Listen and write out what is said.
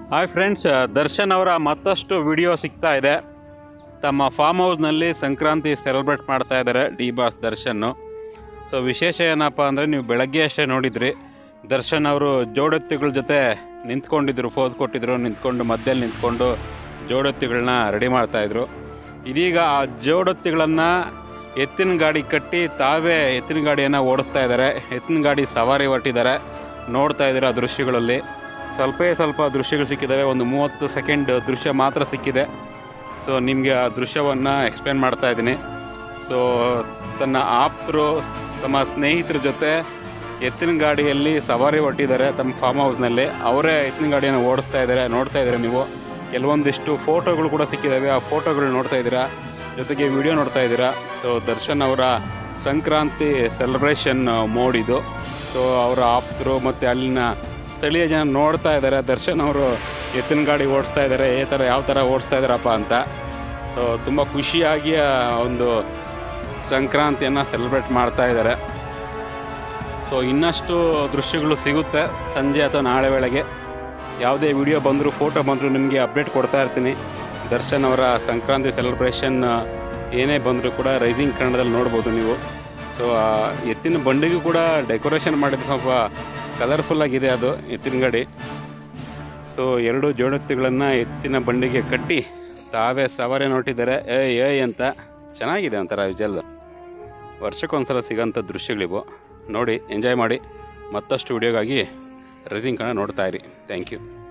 hi friends Darshan ಅವರ ಮತ್ತಷ್ಟು video ಸಿಗ್ತಾ ಇದೆ ತಮ್ಮ ಫಾರ್ಮ್ ಹೌಸ್ನಲ್ಲಿ ಸಂಕ್ರಾಂತಿ ಸೆಲೆಬ್ರೇಟ್ ಮಾಡ್ತಾ ಇದ್ದಾರೆ ಡಿ ಬಾಸ್ ದರ್ಶನ್ನು ಸೊ ವಿಶೇಷ ಏನಪ್ಪ ಅಂದರೆ ನೀವು ಬೆಳಗ್ಗೆ ಅಷ್ಟೇ ನೋಡಿದ್ರಿ ದರ್ಶನ್ ಅವರು ಜೋಡೆತ್ತುಗಳ ಜೊತೆ ನಿಂತ್ಕೊಂಡಿದ್ರು ಫೋಸ್ ಕೊಟ್ಟಿದ್ರು ನಿಂತ್ಕೊಂಡು ಮಧ್ಯದಲ್ಲಿ ನಿಂತ್ಕೊಂಡು ಜೋಡೆತ್ತುಗಳನ್ನ ರೆಡಿ ಮಾಡ್ತಾಯಿದ್ರು ಇದೀಗ ಆ ಜೋಡೆತ್ತುಗಳನ್ನು ಎತ್ತಿನ ಗಾಡಿ ಕಟ್ಟಿ ತಾವೇ ಎತ್ತಿನ ಗಾಡಿಯನ್ನು ಓಡಿಸ್ತಾ ಇದ್ದಾರೆ ಎತ್ತಿನ ಗಾಡಿ ಸವಾರಿ ಹೊಟ್ಟಿದ್ದಾರೆ ನೋಡ್ತಾ ಇದ್ದೀರಾ ಆ ದೃಶ್ಯಗಳಲ್ಲಿ ಸ್ವಲ್ಪೇ ಸ್ವಲ್ಪ ದೃಶ್ಯಗಳು ಸಿಕ್ಕಿದ್ದಾವೆ ಒಂದು ಮೂವತ್ತು ಸೆಕೆಂಡ್ ದೃಶ್ಯ ಮಾತ್ರ ಸಿಕ್ಕಿದೆ ಸೊ ನಿಮಗೆ ಆ ದೃಶ್ಯವನ್ನು ಎಕ್ಸ್ಪ್ಲೇನ್ ಮಾಡ್ತಾ ಇದ್ದೀನಿ ಸೊ ತನ್ನ ಆಪ್ತರು ತಮ್ಮ ಸ್ನೇಹಿತರ ಜೊತೆ ಎತ್ತಿನ ಗಾಡಿಯಲ್ಲಿ ಸವಾರಿ ಹೊಟ್ಟಿದ್ದಾರೆ ತಮ್ಮ ಫಾರ್ಮ್ ಹೌಸ್ನಲ್ಲಿ ಅವರೇ ಎತ್ತಿನ ಗಾಡಿಯನ್ನು ಓಡಿಸ್ತಾ ಇದ್ದಾರೆ ನೋಡ್ತಾ ಇದ್ದೀರಾ ನೀವು ಕೆಲವೊಂದಿಷ್ಟು ಫೋಟೋಗಳು ಕೂಡ ಸಿಕ್ಕಿದ್ದಾವೆ ಆ ಫೋಟೋಗಳು ನೋಡ್ತಾ ಇದ್ದೀರಾ ಜೊತೆಗೆ ವಿಡಿಯೋ ನೋಡ್ತಾ ಇದ್ದೀರಾ ಸೊ ದರ್ಶನ್ ಅವರ ಸಂಕ್ರಾಂತಿ ಸೆಲೆಬ್ರೇಷನ್ ಮೋಡ್ ಇದು ಸೊ ಅವರ ಆಪ್ತರು ಮತ್ತು ಅಲ್ಲಿನ ಸ್ಥಳೀಯ ಜನ ನೋಡ್ತಾ ಇದ್ದಾರೆ ದರ್ಶನ್ ಅವರು ಎತ್ತಿನ ಗಾಡಿ ಓಡಿಸ್ತಾ ಇದ್ದಾರೆ ಈ ಥರ ಯಾವ ಥರ ಓಡಿಸ್ತಾ ಇದ್ದಾರಪ್ಪ ಅಂತ ಸೊ ತುಂಬ ಖುಷಿಯಾಗಿ ಆ ಒಂದು ಸಂಕ್ರಾಂತಿಯನ್ನು ಸೆಲೆಬ್ರೇಟ್ ಮಾಡ್ತಾ ಇದ್ದಾರೆ ಸೊ ಇನ್ನಷ್ಟು ದೃಶ್ಯಗಳು ಸಿಗುತ್ತೆ ಸಂಜೆ ಅಥವಾ ನಾಳೆ ವೇಳೆಗೆ ಯಾವುದೇ ವಿಡಿಯೋ ಬಂದರೂ ಫೋಟೋ ಬಂದರೂ ನಿಮಗೆ ಅಪ್ಡೇಟ್ ಕೊಡ್ತಾ ಇರ್ತೀನಿ ದರ್ಶನ್ ಅವರ ಸಂಕ್ರಾಂತಿ ಸೆಲೆಬ್ರೇಷನ್ ಏನೇ ಬಂದರೂ ಕೂಡ ರೈಸಿಂಗ್ ಕನ್ನಡದಲ್ಲಿ ನೋಡ್ಬೋದು ನೀವು ಸೊ ಆ ಎತ್ತಿನ ಬಂಡಿಗೂ ಕೂಡ ಡೆಕೋರೇಷನ್ ಮಾಡಿದ ಸ್ವಲ್ಪ ಕಲರ್ಫುಲ್ ಆಗಿದೆ ಅದು ಎತ್ತಿನ ಗಾಡಿ ಸೊ ಎರಡು ಜೋಡೆತ್ತುಗಳನ್ನು ಎತ್ತಿನ ಬಂಡಿಗೆ ಕಟ್ಟಿ ತಾವೇ ಸವಾರಿ ನೋಟಿದ್ದಾರೆ ಏ ಏಯ್ ಅಂತ ಚೆನ್ನಾಗಿದೆ ಒಂಥರ ವಿಜಲ್ ವರ್ಷಕ್ಕೊಂದ್ಸಲ ಸಿಗೋಂಥ ದೃಶ್ಯಗಳಿವು ನೋಡಿ ಎಂಜಾಯ್ ಮಾಡಿ ಮತ್ತಷ್ಟು ವಿಡಿಯೋಗಾಗಿ ರೈಸಿಂಗ್ ಕನ್ನಡ ನೋಡ್ತಾ ಇರಿ ಥ್ಯಾಂಕ್ ಯು